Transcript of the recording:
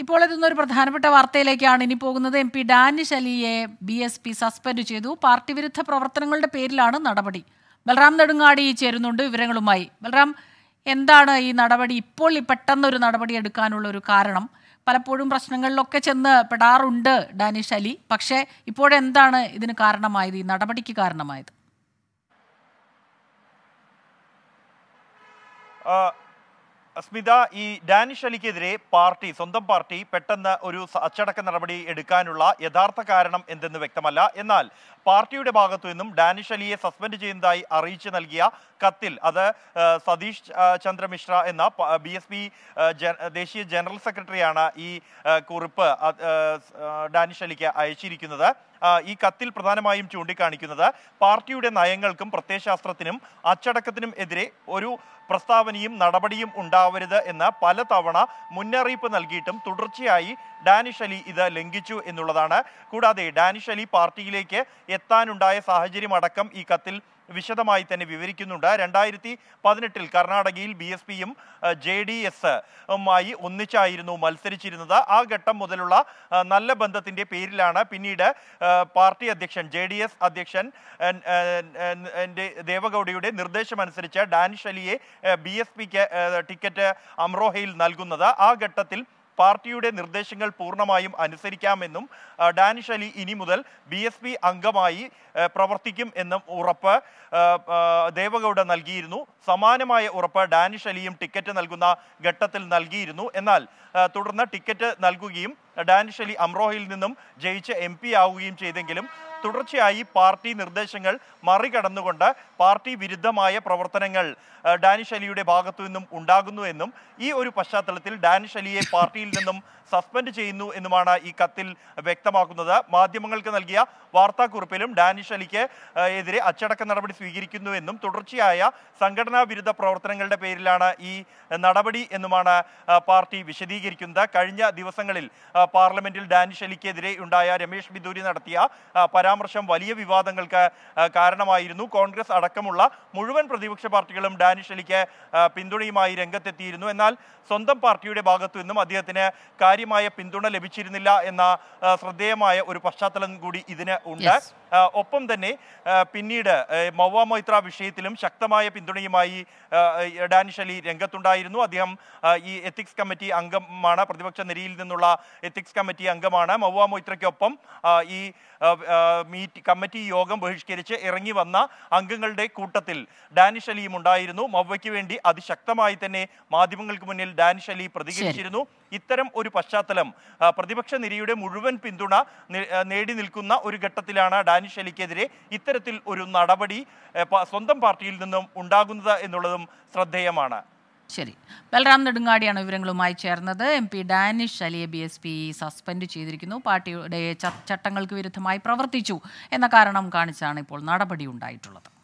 ഇപ്പോൾ എത്തുന്ന ഒരു പ്രധാനപ്പെട്ട വാർത്തയിലേക്കാണ് ഇനി പോകുന്നത് എം പി ഡാനിഷ് അലിയെ ബി എസ് പി സസ്പെൻഡ് ചെയ്തു പാർട്ടി വിരുദ്ധ പ്രവർത്തനങ്ങളുടെ പേരിലാണ് നടപടി ബൽറാം നെടുങ്ങാടി ചേരുന്നുണ്ട് വിവരങ്ങളുമായി ബൽറാം എന്താണ് ഈ നടപടി ഇപ്പോൾ ഈ പെട്ടെന്നൊരു നടപടി എടുക്കാനുള്ള ഒരു കാരണം പലപ്പോഴും പ്രശ്നങ്ങളിലൊക്കെ ചെന്ന് പെടാറുണ്ട് ഡാനിഷ് അലി പക്ഷേ ഇപ്പോഴെന്താണ് ഇതിന് കാരണമായത് ഈ നടപടിക്ക് കാരണമായത് ആ, സ്മിത ഈ ഡാനിഷ് അലിക്കെതിരെ പാർട്ടി സ്വന്തം പാർട്ടി പെട്ടെന്ന് ഒരു സ- അച്ചടക്ക നടപടി എടുക്കാനുള്ള യഥാർത്ഥ കാരണം എന്തെന്ന് വ്യക്തമല്ല എന്നാൽ പാർട്ടിയുടെ ഭാഗത്തു നിന്നും ഡാനിഷ് അലിയെ സസ്പെൻഡ് ചെയ്യുന്നതായി അറിയിച്ചു നൽകിയ കത്തിൽ അത് ആ, സതീഷ് ആ, ചന്ദ്ര മിശ്ര എന്ന ബി എസ് പി ദേശീയ ജനറൽ സെക്രട്ടറിയാണ് ഈ ആ, കുറിപ്പ് ആ, ആ, ഡാനിഷ് അലിക്ക് അയച്ചിരിക്കുന്നത് ആ, ഈ കത്തിൽ പ്രധാനമായും ചൂണ്ടിക്കാണിക്കുന്നത് പാർട്ടിയുടെ നയങ്ങൾക്കും പ്രത്യയശാസ്ത്രത്തിനും അച്ചടക്കത്തിനും എതിരെ ഒരു പ്രസ്താവനയും നടപടിയും ഉണ്ടാവരുത് എന്ന് പലതവണ മുന്നറിയിപ്പ് നൽകിയിട്ടും തുടർച്ചയായി ഡാനിഷ് അലി ഇത് ലംഘിച്ചു എന്നുള്ളതാണ് കൂടാതെ ഡാനിഷ് അലി പാർട്ടിയിലേക്ക് എത്താനുണ്ടായ സാഹചര്യം അടക്കം ഈ കത്തിൽ വിശദമായി തന്നെ വിവരിക്കുന്നുണ്ട് രണ്ടായിരത്തി പതിനെട്ടിൽ കർണാടകയിൽ ബി എസ് പിയും ജെ ഡി എസ് മായി ഒന്നിച്ചായിരുന്നു മത്സരിച്ചിരുന്നത് ആ ഘട്ടം മുതലുള്ള ആ, നല്ല ബന്ധത്തിന്റെ പേരിലാണ് പിന്നീട് ആ, പാർട്ടി അധ്യക്ഷൻ ജെ ഡി എസ് അധ്യക്ഷൻ എൻ, എൻ, എൻ, എൻ്റെ ദേവഗൌഡയുടെ നിർദ്ദേശമനുസരിച്ച് ഡാനിഷ് അലിയെ ബി എസ് പിക്ക് ടിക്കറ്റ് അമ്രോഹയിൽ നൽകുന്നത് ആ ഘട്ടത്തിൽ പാർട്ടിയുടെ നിർദ്ദേശങ്ങൾ പൂർണ്ണമായും അനുസരിക്കാമെന്നും ആ, ഡാനിഷ് അലി ഇനി മുതൽ ബി എസ് പി അംഗമായി ആ, പ്രവർത്തിക്കും എന്നും ഉറപ്പ് ആ, ആ, ദേവഗൌഡ നൽകിയിരുന്നു സമാനമായ ഉറപ്പ് ഡാനിഷ് അലിയും ടിക്കറ്റ് നൽകുന്ന ഘട്ടത്തിൽ നൽകിയിരുന്നു എന്നാൽ ആ, തുടർന്ന് ടിക്കറ്റ് നൽകുകയും ഡാനിഷ് അലി അമ്രോഹയിൽ നിന്നും ജയിച്ച് എം പി ആവുകയും ചെയ്തെങ്കിലും തുടർച്ചയായി പാർട്ടി നിർദ്ദേശങ്ങൾ മറികടന്നുകൊണ്ട് പാർട്ടി വിരുദ്ധമായ പ്രവർത്തനങ്ങൾ ആ, ഡാനിഷ് അലിയുടെ ഭാഗത്തു നിന്നും ഉണ്ടാകുന്നു എന്നും ഈ ഒരു പശ്ചാത്തലത്തിൽ ഡാനിഷ് അലിയെ പാർട്ടിയിൽ നിന്നും സസ്പെൻഡ് ചെയ്യുന്നു എന്നുമാണ് ഈ കത്തിൽ വ്യക്തമാക്കുന്നത് മാധ്യമങ്ങൾക്ക് നൽകിയ വാർത്താക്കുറിപ്പിലും ഡാനിഷ് അലിക്ക് ആ, എതിരെ അച്ചടക്ക നടപടി സ്വീകരിക്കുന്നു എന്നും തുടർച്ചയായ സംഘടനാ വിരുദ്ധ പ്രവർത്തനങ്ങളുടെ പേരിലാണ് ഈ നടപടി എന്നുമാണ് ആ, പാർട്ടി വിശദീകരിക്കുന്നത് കഴിഞ്ഞ ദിവസങ്ങളിൽ ആ, പാർലമെന്റിൽ ഡാനിഷ് അലിക്കെതിരെ ഉണ്ടായ രമേശ് ബിദൂരി നടത്തിയ ആ, പരാമർശം വലിയ വിവാദങ്ങൾക്ക് ആ, കാരണമായിരുന്നു കോൺഗ്രസ് അടക്കമുള്ള മുഴുവൻ പ്രതിപക്ഷ പാർട്ടികളും ഡാനിഷ് അലിക്ക് ആ, പിന്തുണയുമായി രംഗത്തെത്തിയിരുന്നു എന്നാൽ സ്വന്തം പാർട്ടിയുടെ ഭാഗത്തു നിന്നും അദ്ദേഹത്തിന് കാര്യമായ പിന്തുണ ലഭിച്ചിരുന്നില്ല എന്ന ആ, ശ്രദ്ധേയമായ ഒരു പശ്ചാത്തലം കൂടി ഇതിന് ഉണ്ട് Yes. ആ, ഒപ്പം തന്നെ ആ, പിന്നീട് ആ, മൗവ മൊയ്ത്ര വിഷയത്തിലും ശക്തമായ പിന്തുണയുമായി ആ, ഡാനിഷ് അലി രംഗത്തുണ്ടായിരുന്നു അദ്ദേഹം ആ, ഈ എത്തിക്സ് കമ്മിറ്റി അംഗമാണ് പ്രതിപക്ഷ നിരയിൽ നിന്നുള്ള എത്തിക്സ് കമ്മിറ്റി അംഗമാണ് മൗവ മൊയ്ത്രയ്ക്കൊപ്പം ആ, ഈ ആ, ആ, മീറ്റ് കമ്മിറ്റി യോഗം ബഹിഷ്കരിച്ച് ഇറങ്ങി വന്ന അംഗങ്ങളുടെ കൂട്ടത്തിൽ ഡാനിഷ് അലിയും ഉണ്ടായിരുന്നു മൗവയ്ക്ക് വേണ്ടി അതിശക്തമായി തന്നെ മാധ്യമങ്ങൾക്ക് മുന്നിൽ ഡാനിഷ് അലി പ്രതികരിച്ചിരുന്നു ഇത്തരം ഒരു പശ്ചാത്തലം ആ, പ്രതിപക്ഷ നിരയുടെ മുഴുവൻ പിന്തുണ നെ- ആ, നേടി നിൽക്കുന്ന ഒരു ഘട്ടത്തിലാണ് ഡാനിഷ് അലിക്കെതിരെ ഇത്തരത്തിൽ ഒരു നടപടി ആ, പ- സ്വന്തം പാർട്ടിയിൽ നിന്നും ഉണ്ടാകുന്നത് എന്നുള്ളതും ശ്രദ്ധേയമാണ് ശരി ബൽറാം നെടുങ്ങാടിയാണ് വിവരങ്ങളുമായി ചേർന്നത് എം പി ഡാനിഷ് അലിയെ ബി എസ് പി സസ്പെൻഡ് ചെയ്തിരിക്കുന്നു പാർട്ടിയുടെ ച- ചട്ടങ്ങൾക്ക് വിരുദ്ധമായി പ്രവർത്തിച്ചു എന്ന കാരണം കാണിച്ചാണ് ഇപ്പോൾ നടപടി ഉണ്ടായിട്ടുള്ളത്